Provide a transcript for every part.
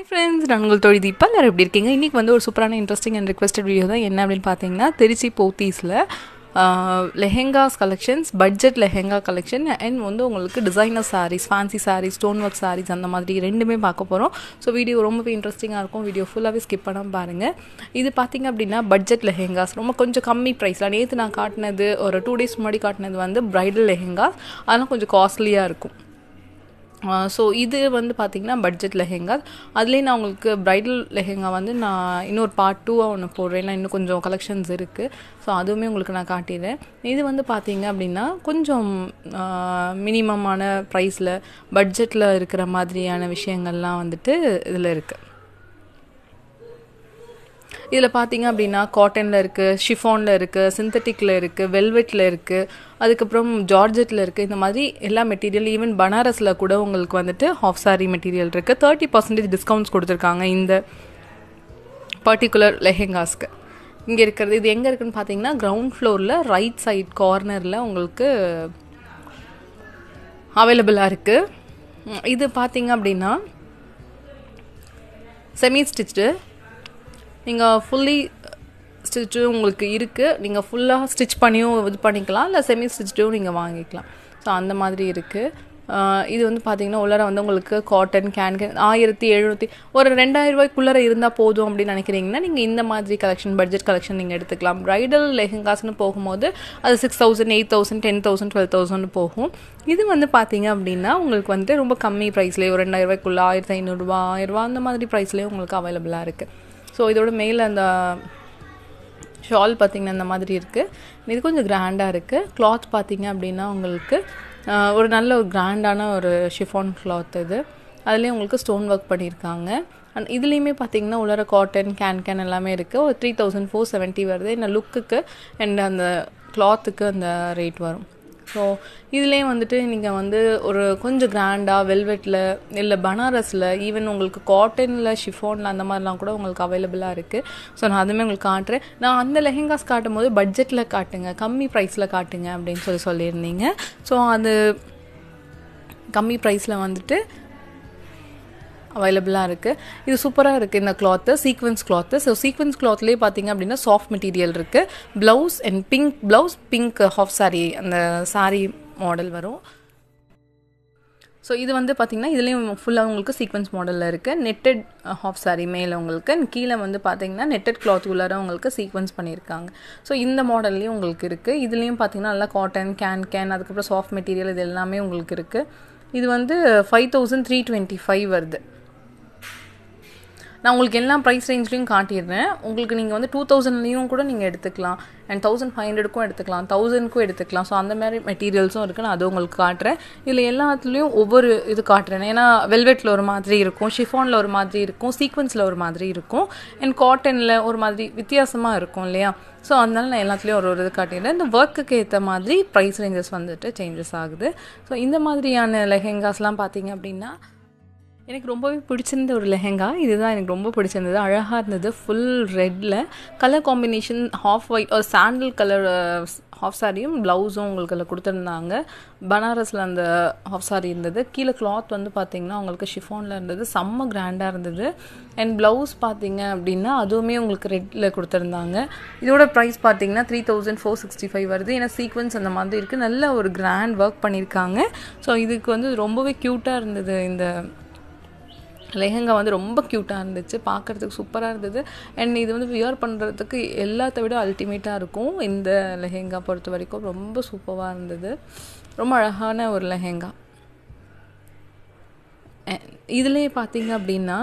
friends நான் உங்கள் தொழில் தீபா எல்லாரும் எப்படி இருக்கீங்க இன்றைக்கி வந்து ஒரு சூப்பரான இன்ட்ரெஸ்டிங் அண்ட் ரிக்வெஸ்டட் வீடியோ தான் என்ன அப்படின்னு பார்த்தீங்கன்னா திருச்சி போத்தீஸில் lehengas collections budget lehenga collection and வந்து உங்களுக்கு designer saris fancy saris stone work saris அந்த மாதிரி ரெண்டுமே பார்க்க போகிறோம் ஸோ வீடியோ ரொம்பவே இன்ட்ரெஸ்டிங்காக இருக்கும் வீடியோ ஃபுல்லாகவே ஸ்கிப் பண்ணாமல் பாருங்கள் இது பார்த்தீங்க அப்படின்னா பட்ஜெட் லெஹெங்காஸ் ரொம்ப கொஞ்சம் கம்மி ப்ரைஸில் நேற்று நான் காட்டினது ஒரு டூ டேஸ் முன்னாடி காட்டினது வந்து ப்ரைடல் லெஹெங்காஸ் அதெல்லாம் கொஞ்சம் காஸ்ட்லியாக இருக்கும் ஸோ இது வந்து பார்த்திங்கன்னா பட்ஜெட் லெஹெங்கா அதுலேயே நான் உங்களுக்கு ப்ரைடல் லெஹெங்கா வந்து நான் இன்னொரு பார்ட் டூவாக ஒன்று போடுறேன் ஏன்னா இன்னும் கொஞ்சம் கலெக்ஷன்ஸ் இருக்குது ஸோ அதுவுமே உங்களுக்கு நான் காட்டிடுறேன் இது வந்து பார்த்தீங்க அப்படின்னா கொஞ்சம் மினிமமான ப்ரைஸில் பட்ஜெட்டில் இருக்கிற மாதிரியான விஷயங்கள்லாம் வந்துட்டு இதில் இருக்குது இதில் பார்த்தீங்க அப்படின்னா காட்டனில் இருக்குது ஷிஃபானில் இருக்குது சிந்தட்டிக்கில் இருக்குது வெல்வெட்டில் இருக்குது அதுக்கப்புறம் ஜார்ஜெட்டில் இருக்குது இந்த மாதிரி எல்லா மெட்டீரியல் ஈவன் பனாரஸில் கூட உங்களுக்கு வந்துட்டு ஹாஃப் சாரி மெட்டீரியல் இருக்குது தேர்ட்டி பர்சன்டேஜ் டிஸ்கவுண்ட்ஸ் கொடுத்துருக்காங்க இந்த பர்டிகுலர் லெஹெங்காஸ்க்கு இங்கே இருக்கிறது இது எங்கே இருக்குன்னு பார்த்தீங்கன்னா கிரவுண்ட் ஃப்ளோரில் ரைட் சைட் கார்னரில் உங்களுக்கு அவைலபிளாக இருக்குது இது பார்த்தீங்க அப்படின்னா செமி ஸ்டிச்சு நீங்கள் ஃபுல்லி ஸ்டிச்சு உங்களுக்கு இருக்குது நீங்கள் ஃபுல்லாக ஸ்டிச் பண்ணியும் இது பண்ணிக்கலாம் இல்லை செமி ஸ்டிச்சும் நீங்கள் வாங்கிக்கலாம் ஸோ அந்த மாதிரி இருக்குது இது வந்து பார்த்தீங்கன்னா உள்ளார வந்து உங்களுக்கு காட்டன் கேன் கேன் ஆயிரத்தி எழுநூற்றி ஒரு ரெண்டாயிரம் ரூபாய்க்குள்ளே இருந்தால் போதும் அப்படின்னு நினைக்கிறீங்கன்னா நீங்கள் இந்த மாதிரி கலெக்ஷன் பட்ஜெட் கலெக்ஷன் நீங்கள் எடுத்துக்கலாம் ப்ரைடல் லெஹங்காஸ்னு போகும்போது அது six thousand eight thousand ten thousand twelve thousand போகும் இது வந்து பார்த்தீங்க அப்படின்னா உங்களுக்கு வந்துட்டு ரொம்ப கம்மி ப்ரைஸ்லேயே ஒரு ரெண்டாயிரம் ரூபாய்க்குள்ளே ஆயிரத்தி ஐநூறுரூவா ஆயிரரூபா அந்த மாதிரி ப்ரைஸ்லேயே உங்களுக்கு அவைலபிளாக இருக்குது ஸோ இதோட மேலே அந்த ஷால் பார்த்திங்கன்னா இந்த மாதிரி இருக்குது இது கொஞ்சம் கிராண்டாக இருக்குது கிளாத் பார்த்திங்க அப்படின்னா உங்களுக்கு ஒரு நல்ல ஒரு கிராண்டான ஒரு ஷிஃபான் கிளாத் இது அதுலேயும் உங்களுக்கு ஸ்டோன் ஒர்க் பண்ணியிருக்காங்க அண்ட் இதுலேயுமே பார்த்தீங்கன்னா உள்ளார காட்டன் கேன் கேன் எல்லாமே இருக்குது ஒரு த்ரீ தௌசண்ட் ஃபோர் செவன்ட்டி வருது இந்த லுக்குக்கு அண்ட் அந்த கிளாத்துக்கு அந்த ரேட் வரும் ஸோ இதுலேயே வந்துட்டு நீங்கள் வந்து ஒரு கொஞ்சம் கிராண்டாக வெல்வெட்டில் இல்லை பனாரஸில் ஈவன் உங்களுக்கு காட்டனில் ஷிஃபோனில் அந்த மாதிரிலாம் கூட உங்களுக்கு அவைலபிளாக இருக்குது ஸோ நான் அதுவுமே உங்களுக்கு காட்டுறேன் நான் அந்த லெஹெங்காஸ் காட்டும் போது பட்ஜெட்டில் காட்டுங்க கம்மி ப்ரைஸில் காட்டுங்க அப்படின்னு சொல்லி சொல்லியிருந்தீங்க ஸோ அது கம்மி ப்ரைஸில் வந்துட்டு அவைலபிளாக இருக்குது இது சூப்பராக இருக்குது இந்த cloth sequins cloth so sequins கிளாத்லேயே பார்த்தீங்க அப்படின்னா சாஃப்ட் மெட்டீரியல் இருக்குது blouse and pink blouse pink half sari அந்த சாரீ மாடல் வரும் ஸோ இது வந்து பார்த்திங்கன்னா இதுலேயும் ஃபுல்லாக உங்களுக்கு சீக்வன்ஸ் மாடலில் இருக்குது நெட்டட் ஹாஃப் சாரி மேலே உங்களுக்கு கீழே வந்து பார்த்தீங்கன்னா நெட்டட் கிளாத் உள்ளார உங்களுக்கு சீக்வன்ஸ் பண்ணியிருக்காங்க ஸோ இந்த மாடல்லையும் உங்களுக்கு இருக்குது இதுலேயும் பார்த்தீங்கன்னா நல்லா காட்டன் கேன் கேன் அதுக்கப்புறம் சாஃப்ட் மெட்டீரியல் இது எல்லாமே உங்களுக்கு இருக்குது இது வந்து five thousand three twenty five வருது நான் உங்களுக்கு எல்லா ப்ரைஸ் ரேஞ்ச்லையும் காட்டிடுறேன் உங்களுக்கு நீங்கள் வந்து டூ தௌசண்ட்லேயும் கூட நீங்கள் எடுத்துக்கலாம் அண்ட் தௌசண்ட் ஃபைவ் ஹண்ட்ரடுக்கும் எடுத்துக்கலாம் தௌசண்ட்க்கும் எடுத்துக்கலாம் ஸோ அந்த மாதிரி மெட்டீரியல்ஸும் இருக்குது நான் அது உங்களுக்கு காட்டுறேன் இதில் எல்லாத்துலேயும் ஒவ்வொரு இது காட்டுறேன் ஏன்னா வெல்வெட்டில் ஒரு மாதிரி இருக்கும் ஷிஃபானில் ஒரு மாதிரி இருக்கும் சீக்வன்ஸில் ஒரு மாதிரி இருக்கும் அண்ட் காட்டனில் ஒரு மாதிரி வித்தியாசமாக இருக்கும் இல்லையா ஸோ அதனால நான் எல்லாத்துலேயும் ஒரு ஒரு இது காட்டிடுறேன் இந்த ஒர்க்குக்கு ஏற்ற மாதிரி ப்ரைஸ் ரேஞ்சஸ் வந்துட்டு சேஞ்சஸ் ஆகுது ஸோ இந்த மாதிரியான லெஹெங்காஸ்லாம் பார்த்தீங்க அப்படின்னா எனக்கு ரொம்பவே பிடிச்சிருந்த ஒரு லெஹெங்கா இதுதான் எனக்கு ரொம்ப பிடிச்சிருந்தது அழகாக இருந்தது ஃபுல் ரெட்டில் கலர் காம்பினேஷன் ஹாஃப் ஒயிட் ஒரு சாண்டில் கலர் ஹாஃப் சாரியும் ப்ளவுஸும் உங்களுக்கு அதில் கொடுத்துருந்தாங்க பனாரஸில் அந்த ஹாஃப் சாரி இருந்தது கீழே கிளாத் வந்து பார்த்திங்கன்னா உங்களுக்கு ஷிஃபானில் இருந்தது செம்ம கிராண்டாக இருந்தது அண்ட் ப்ளவுஸ் பார்த்தீங்க அப்படின்னா அதுவுமே உங்களுக்கு ரெட்டில் கொடுத்துருந்தாங்க இதோட ப்ரைஸ் பார்த்தீங்கன்னா three thousand four sixty five வருது ஏன்னா சீக்வன்ஸ் அந்த மாதிரி இருக்குது நல்ல ஒரு கிராண்ட் ஒர்க் பண்ணியிருக்காங்க ஸோ இதுக்கு வந்து ரொம்பவே க்யூட்டாக இருந்தது இந்த லெஹங்கா வந்து ரொம்ப க்யூட்டாக இருந்துச்சு பார்க்குறதுக்கு சூப்பராக இருந்தது அண்ட் இது வந்து வியர் பண்ணுறதுக்கு எல்லாத்த விட அல்டிமேட்டாக இருக்கும் இந்த லெஹெங்கா பொறுத்த வரைக்கும் ரொம்ப சூப்பராக இருந்தது ரொம்ப அழகான ஒரு லெஹெங்கா இதுலேயே பார்த்தீங்க அப்படின்னா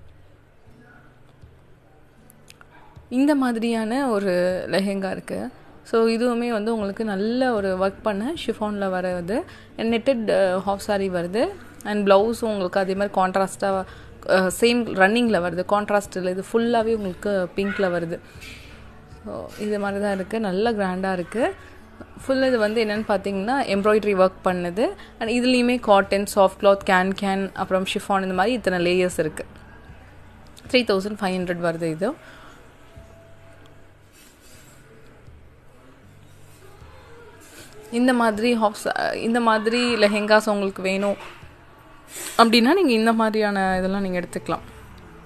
இந்த மாதிரியான ஒரு லெஹெங்கா இருக்குது ஸோ இதுவுமே வந்து உங்களுக்கு நல்ல ஒரு ஒர்க் பண்ண ஷிஃபானில் வருது நெட்டட் ஹாஃப் சாரி வருது அண்ட் ப்ளவுஸும் உங்களுக்கு அதே மாதிரி கான்ட்ராஸ்ட்டாக சேம் ரன்னிங்கில் வருது கான்ட்ராஸ்டில் இது ஃபுல்லாகவே உங்களுக்கு பிங்க்கில் வருது ஸோ இது மாதிரி தான் இருக்குது நல்ல கிராண்டாக இருக்குது ஃபுல் இது வந்து என்னென்னு பார்த்தீங்கன்னா எம்ப்ராய்டரி ஒர்க் பண்ணுது அண்ட் இதுலேயுமே cotton soft cloth can can அப்புறம் ஷிஃபான் இந்த மாதிரி இத்தனை லேயர்ஸ் இருக்குது த்ரீ தௌசண்ட் ஃபைவ் ஹண்ட்ரட் வருது இது இந்த மாதிரி ஹாஃப்ஸ் இந்த மாதிரி லெஹெங்காஸ் உங்களுக்கு வேணும் அப்படின்னா நீங்கள் இந்த மாதிரியான இதெல்லாம் நீங்கள் எடுத்துக்கலாம்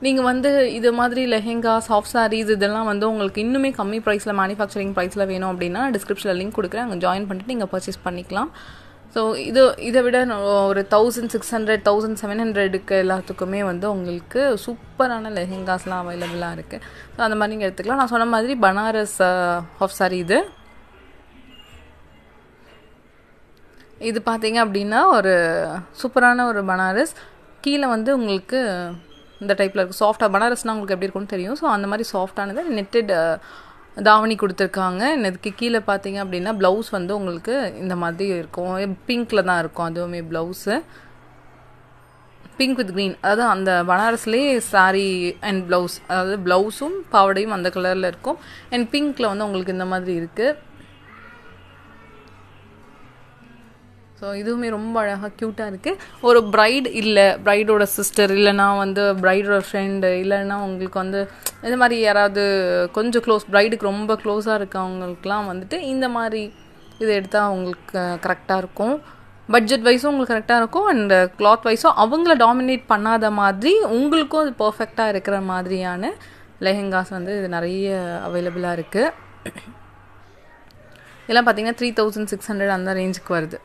நீங்கள் வந்து இது மாதிரி லெஹெங்கா சாஃப்ட் சாரீஸ் இதெல்லாம் வந்து உங்களுக்கு இன்னுமே கம்மி ப்ரைஸில் மேனுஃபேக்சரிங் ப்ரைஸில் வேணும் அப்படின்னா டிஸ்கிரிப்ஷனில் லிங்க் கொடுக்குறேன் அங்கே ஜாயின் பண்ணிட்டு நீங்கள் பர்ச்சேஸ் பண்ணிக்கலாம் ஸோ இது இதை விட ஒரு thousand six hundred thousand seven ஹண்ட்ரடுக்கு எல்லாத்துக்குமே வந்து உங்களுக்கு சூப்பரான லெஹெங்காஸ்லாம் அவைலபிளாக இருக்குது ஸோ அந்த மாதிரி நீங்கள் எடுத்துக்கலாம் நான் சொன்ன மாதிரி பனாரஸ் ஹாஃப் சாரி இது இது பார்த்தீங்க அப்படின்னா ஒரு சூப்பரான ஒரு பனாரஸ் கீழே வந்து உங்களுக்கு இந்த டைப்பில் இருக்குது சாஃப்டாக பனாரஸ்னால் உங்களுக்கு எப்படி இருக்கும்னு தெரியும் ஸோ அந்த மாதிரி சாஃப்டானது நெட்டட் தாவணி கொடுத்துருக்காங்க இதுக்கு கீழே பார்த்தீங்க அப்படின்னா ப்ளவுஸ் வந்து உங்களுக்கு இந்த மாதிரி இருக்கும் பிங்க்கில் தான் இருக்கும் அதுவுமே ப்ளவுஸு பிங்க் வித் க்ரீன் அதாவது அந்த பனாரஸ்லேயே சாரீ அண்ட் ப்ளவுஸ் அதாவது ப்ளவுஸும் பாவடையும் அந்த கலரில் இருக்கும் அண்ட் பிங்க்கில் வந்து உங்களுக்கு இந்த மாதிரி இருக்குது ஸோ இதுவுமே ரொம்ப அழகாக க்யூட்டாக இருக்குது ஒரு ப்ரைட் இல்லை ப்ரைடோட சிஸ்டர் இல்லைனா வந்து ப்ரைடோட ஃப்ரெண்டு இல்லைன்னா உங்களுக்கு வந்து இந்த மாதிரி யாராவது கொஞ்சம் க்ளோஸ் ப்ரைடுக்கு ரொம்ப க்ளோஸாக இருக்கவங்களுக்குலாம் வந்துட்டு இந்த மாதிரி இது எடுத்தால் அவங்களுக்கு கரெக்டாக இருக்கும் பட்ஜெட் வைஸும் உங்களுக்கு கரெக்டாக இருக்கும் அண்ட் கிளாத் வைஸும் அவங்கள டாமினேட் பண்ணாத மாதிரி உங்களுக்கும் அது பர்ஃபெக்டாக இருக்கிற மாதிரியான லெஹெங்காஸ் வந்து இது நிறைய அவைலபிளாக இருக்குது இதெல்லாம் பார்த்தீங்கன்னா த்ரீ தௌசண்ட் சிக்ஸ் ஹண்ட்ரட் அந்த ரேஞ்சுக்கு வருது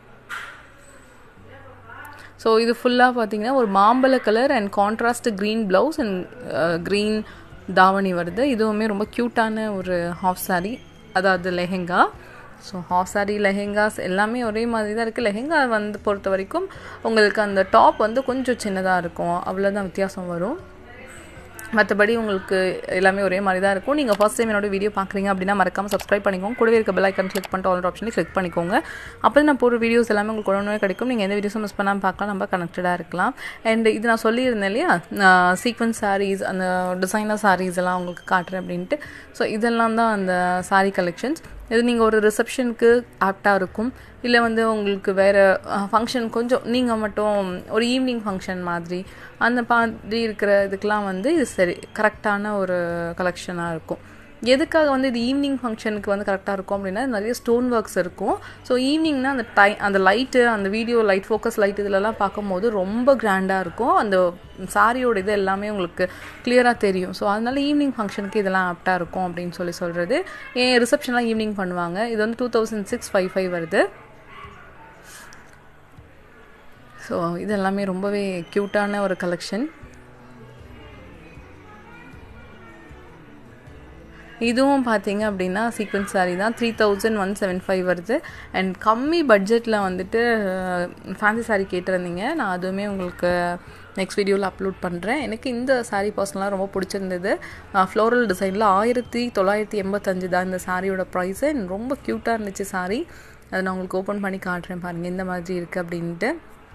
ஸோ இது ஃபுல்லாக பார்த்தீங்கன்னா ஒரு மாம்பழ colour and contrast green blouse and green தாவணி வருது இதுவுமே ரொம்ப க்யூட்டான ஒரு ஹாஃப் சாரி அதாவது லெஹெங்கா ஸோ ஹாஃப் சாரி லெஹெங்காஸ் எல்லாமே ஒரே மாதிரி தான் இருக்குது லெஹெங்கா வந்து பொறுத்த வரைக்கும் உங்களுக்கு அந்த டாப் வந்து கொஞ்சம் சின்னதாக இருக்கும் அவ்வளோதான் வித்தியாசம் வரும் மற்றபடி உங்களுக்கு எல்லாமே ஒரே மாதிரி தான் இருக்கும் நீங்கள் ஃபஸ்ட் டைம் என்னோட வீடியோ பார்க்குறீங்க அப்படின்னா மறக்காமல் சப்ஸ்கிரைப் பண்ணிக்கோங்க கூடவே இருக்க பெல் ஐக்கன் கிளிக் பண்ணிட்டு ஆல் ஆப்ஷனை கிளிக் பண்ணிக்கோங்க அப்போ நான் போகிற வீடியோஸ் எல்லாமே உங்களுக்கு உடனே கிடைக்கும் நீங்கள் எந்த வீடியோஸும் மிஸ் பண்ணாமல் பார்க்கலாம் நம்ம கனெக்டடாக இருக்கலாம் அண்ட் இது நான் சொல்லியிருந்தேன் இல்லையா சீக்வன்ஸ் சாரீஸ் அந்த டிசைனர் சாரீஸ் எல்லாம் உங்களுக்கு காட்டுறேன் அப்படின்ட்டு ஸோ இதெல்லாம் தான் அந்த சாரீ கலெக்ஷன்ஸ் இது நீங்கள் ஒரு ரிசப்ஷனுக்கு ஆப்டாக இருக்கும் இல்லை வந்து உங்களுக்கு வேறு ஃபங்க்ஷன் கொஞ்சம் நீங்கள் மட்டும் ஒரு ஈவினிங் ஃபங்க்ஷன் மாதிரி அந்த மாதிரி இருக்கிற இதுக்கெலாம் வந்து இது சரி கரெக்டான ஒரு கலெக்ஷனாக இருக்கும் எதுக்காக வந்து இது ஈவினிங் ஃபங்க்ஷனுக்கு வந்து கரெக்டாக இருக்கும் அப்படின்னா நிறைய ஸ்டோன் ஒர்க்ஸ் இருக்கும் ஸோ ஈவினிங்னா அந்த டை அந்த லைட்டு அந்த வீடியோ லைட் ஃபோக்கஸ் லைட் இதிலலாம் பார்க்கும்போது ரொம்ப கிராண்டாக இருக்கும் அந்த சாரியோட இது எல்லாமே உங்களுக்கு கிளியராக தெரியும் ஸோ அதனால ஈவினிங் ஃபங்க்ஷனுக்கு இதெல்லாம் ஆப்டாக இருக்கும் அப்படின்னு சொல்லி சொல்கிறது ஏன் ரிசப்ஷன்லாம் ஈவினிங் பண்ணுவாங்க இது வந்து two thousand six five five வருது ஸோ இது எல்லாமே ரொம்பவே க்யூட்டான ஒரு கலெக்ஷன் இதுவும் பார்த்தீங்க அப்படின்னா சீக்வன்ஸ் சாரீ தான் three thousand one seven five வருது அண்ட் கம்மி பட்ஜெட்டில் வந்துட்டு ஃபேன்சி சாரீ கேட்டிருந்தீங்க நான் அதுவுமே உங்களுக்கு நெக்ஸ்ட் வீடியோவில் அப்லோட் பண்ணுறேன் எனக்கு இந்த சாரீ பர்சனலாக ரொம்ப பிடிச்சிருந்தது ஃப்ளோரல் டிசைனில் ஆயிரத்தி தொள்ளாயிரத்தி எண்பத்தஞ்சு தான் இந்த சாரியோட ப்ரைஸு ரொம்ப க்யூட்டாக இருந்துச்சு சாரீ அதை நான் உங்களுக்கு ஓப்பன் பண்ணி காட்டுறேன் பாருங்கள் இந்த மாதிரி இருக்குது அப்படின்ட்டு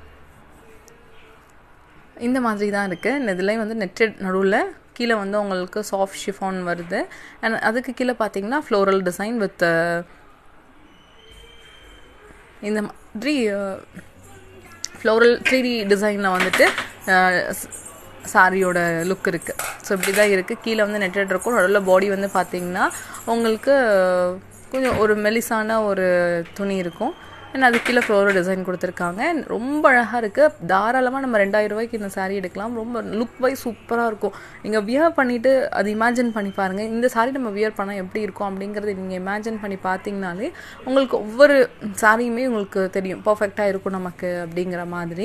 இந்த மாதிரி தான் இருக்குது இந்த இதுலேயும் வந்து நெட்டட் நடுவில் கீழே வந்து உங்களுக்கு சாஃப்ட் ஷிஃபான் வருது அண்ட் அதுக்கு கீழே பார்த்தீங்கன்னா ஃப்ளோரல் டிசைன் வித் இந்த மாதிரி ஃப்ளோரல் த்ரீ டி டிசைனில் வந்துட்டு சாரியோட லுக் இருக்குது ஸோ இப்படி தான் இருக்குது கீழே வந்து நெட்டட் இருக்கும் நடுவில் பாடி வந்து பார்த்தீங்கன்னா உங்களுக்கு கொஞ்சம் ஒரு மெலிசான ஒரு துணி இருக்கும் அண்ட் அது கீழே ஃப்ளோரல் டிசைன் கொடுத்துருக்காங்க ரொம்ப அழகாக இருக்குது தாராளமாக நம்ம ரெண்டாயிரம் ரூபாய்க்கு இந்த சாரீ எடுக்கலாம் ரொம்ப லுக் வைஸ் சூப்பராக இருக்கும் நீங்கள் வியர் பண்ணிவிட்டு அது இமேஜின் பண்ணி பாருங்கள் இந்த சாரீ நம்ம வியர் பண்ணால் எப்படி இருக்கும் அப்படிங்கிறது நீங்கள் இமேஜின் பண்ணி பார்த்தீங்கனாலே உங்களுக்கு ஒவ்வொரு சாரியுமே உங்களுக்கு தெரியும் பர்ஃபெக்டாக இருக்கும் நமக்கு அப்படிங்கிற மாதிரி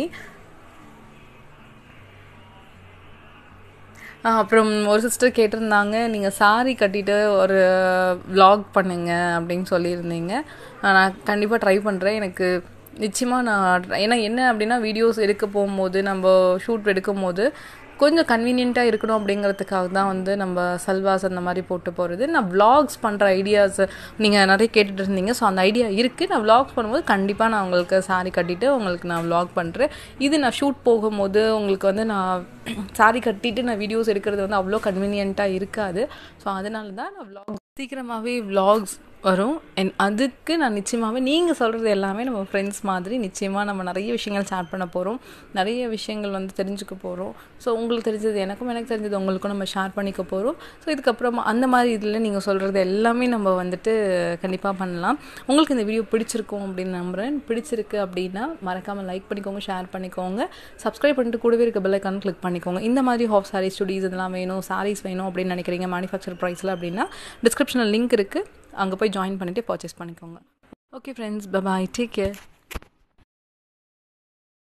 அப்புறம் ஒரு சிஸ்டர் கேட்டிருந்தாங்க நீங்கள் சாரி கட்டிட்டு ஒரு விலாக் பண்ணுங்க அப்படின்னு சொல்லியிருந்தீங்க நான் கண்டிப்பாக ட்ரை பண்ணுறேன் எனக்கு நிச்சயமாக நான் ஏன்னா என்ன அப்படின்னா வீடியோஸ் எடுக்க போகும்போது நம்ம ஷூட் எடுக்கும் போது கொஞ்சம் கன்வீனியண்ட்டாக இருக்கணும் அப்படிங்கிறதுக்காக தான் வந்து நம்ம சல்வாஸ் அந்த மாதிரி போட்டு போகிறது நான் விலாக்ஸ் பண்ணுற ஐடியாஸ் நீங்கள் நிறைய கேட்டுட்டு இருந்தீங்க ஸோ அந்த ஐடியா இருக்குது நான் விலாக்ஸ் பண்ணும்போது கண்டிப்பாக நான் உங்களுக்கு சாரி கட்டிட்டு உங்களுக்கு நான் விலாக் பண்ணுறேன் இது நான் ஷூட் போகும்போது உங்களுக்கு வந்து நான் சாரி கட்டிட்டு நான் வீடியோஸ் எடுக்கிறது வந்து அவ்வளோ கன்வீனியண்ட்டாக இருக்காது ஸோ அதனால தான் நான் விலாக் சீக்கிரமாகவே விலாக்ஸ் வரும் அண்ட் அதுக்கு நான் நிச்சயமாகவே நீங்கள் சொல்கிறது எல்லாமே நம்ம ஃப்ரெண்ட்ஸ் மாதிரி நிச்சயமாக நம்ம நிறைய விஷயங்கள் ஷேர் பண்ண போகிறோம் நிறைய விஷயங்கள் வந்து தெரிஞ்சுக்க போகிறோம் ஸோ உங்களுக்கு தெரிஞ்சது எனக்கும் எனக்கு தெரிஞ்சது உங்களுக்கும் நம்ம ஷேர் பண்ணிக்க போகிறோம் ஸோ இதுக்கப்புறமா அந்த மாதிரி இதில் நீங்கள் சொல்கிறது எல்லாமே நம்ம வந்துட்டு கண்டிப்பாக பண்ணலாம் உங்களுக்கு இந்த வீடியோ பிடிச்சிருக்கும் அப்படின்னு நம்புகிறேன் பிடிச்சிருக்கு அப்படின்னா மறக்காமல் லைக் பண்ணிக்கோங்க ஷேர் பண்ணிக்கோங்க சப்ஸ்கிரைப் பண்ணிட்டு கூடவே இருக்க பெல்லைக்கான கிளிக் பண்ணிக்கோங்க இந்த மாதிரி ஹாஃப் சாரீ ஸ்டுடியோஸ் இதெல்லாம் வேணும் சாரீஸ் வேணும் அப்படின்னு நினைக்கிறீங்க மேனுஃபேக்சர் ப்ரைஸில் அப்படின்னா டிஸ்கிரிப்ஷனில் லிங்க் இருக்குது அங்கே போய் ஜாயின் பண்ணிவிட்டு பர்ச்சேஸ் பண்ணிக்கோங்க okay friends bye bye take care